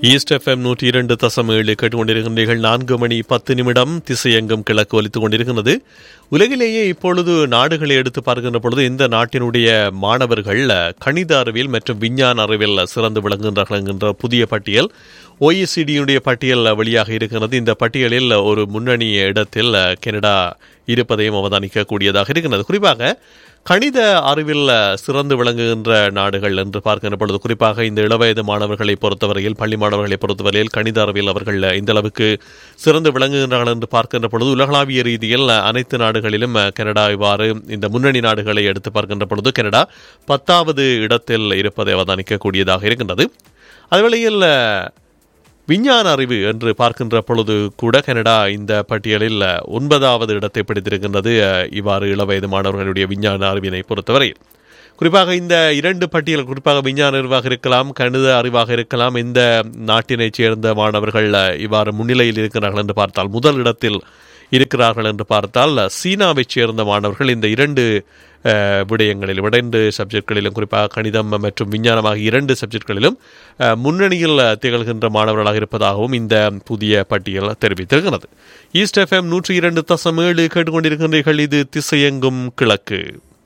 east FM நூற்றி இரண்டு தசம் ஏழு கேட்டுக்கொண்டிருக்கின்றீர்கள் நான்கு மணி பத்து நிமிடம் திசையெங்கும் கிழக்கு ஒலித்துக் கொண்டிருக்கிறது உலகிலேயே இப்பொழுது நாடுகளை எடுத்து பார்க்கின்ற பொழுது இந்த நாட்டினுடைய மாணவர்கள் கணித அறிவியல் மற்றும் விஞ்ஞான அறிவியல் சிறந்து விளங்குகின்றார்கள் என்கின்ற புதிய பட்டியல் ஓஇசிடியுடைய பட்டியல் வெளியாக இருக்கிறது இந்த பட்டியலில் ஒரு முன்னணி இடத்தில் கனடா இருப்பதையும் அவதானிக்கக்கூடியதாக இருக்கிறது குறிப்பாக கணித அறிவில் சிறந்து விளங்குகின்ற நாடுகள் என்று பார்க்கின்ற பொழுது குறிப்பாக இந்த இளவயது மாணவர்களை பொறுத்தவரையில் பள்ளி மாணவர்களை பொறுத்தவரையில் கணித அறிவில் அவர்கள் இந்த அளவுக்கு சிறந்து விளங்குகின்றார்கள் என்று பார்க்கின்ற பொழுது உலகளாவிய ரீதியில் அனைத்து நாடுகளிலும் கனடா இவ்வாறு இந்த முன்னணி நாடுகளை எடுத்து பார்க்கின்ற பொழுது கனடா பத்தாவது இடத்தில் இருப்பதை அவதானிக்கக்கூடியதாக இருக்கின்றது அதுவேளையில் விஞ்ஞான அறிவு என்று பார்க்கின்ற பொழுது கூட கனடா இந்த பட்டியலில் ஒன்பதாவது இடத்தை பிடித்திருக்கின்றது இவ்வாறு இளவயது மாணவர்களுடைய விஞ்ஞான அறிவினை பொறுத்தவரை குறிப்பாக இந்த இரண்டு பட்டியல் குறிப்பாக விஞ்ஞான அறிவாக இருக்கலாம் கணித அறிவாக இருக்கலாம் இந்த நாட்டினைச் சேர்ந்த மாணவர்கள் இவ்வாறு முன்னிலையில் இருக்கிறார்கள் என்று பார்த்தால் முதல் இடத்தில் இருக்கிறார்கள் என்று பார்த்தால் சீனாவைச் சேர்ந்த மாணவர்கள் இந்த இரண்டு விடயங்களிலும் இரண்டு சப்ஜெக்ட்களிலும் குறிப்பாக கணிதம் மற்றும் விஞ்ஞானமாக இரண்டு சப்ஜெக்ட்களிலும் முன்னணியில் திகழ்கின்ற மாணவர்களாக இருப்பதாகவும் இந்த புதிய பட்டியல் தெரிவித்திருக்கிறது ஈஸ்ட் எஃப்எம் நூற்றி இரண்டு தசம் ஏழு கேட்டுக்கொண்டிருக்கின்றீர்கள் இது திசையெங்கும் கிழக்கு